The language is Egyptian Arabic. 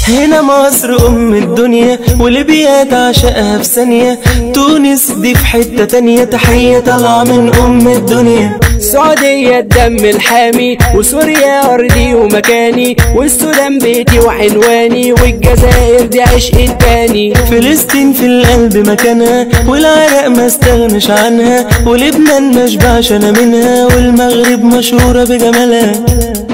هنا مصر أم الدنيا وليبيا تعشقها في ثانية تونس دي في حتة تانية تحية طالعة من أم الدنيا السعودية الدم الحامي وسوريا أرضي ومكاني والسودان بيتي وعنواني والجزائر دي عشق تاني فلسطين في القلب مكانها والعراق ما استغنش عنها ولبنان ما شبعش انا منها والمغرب مشهورة بجمالها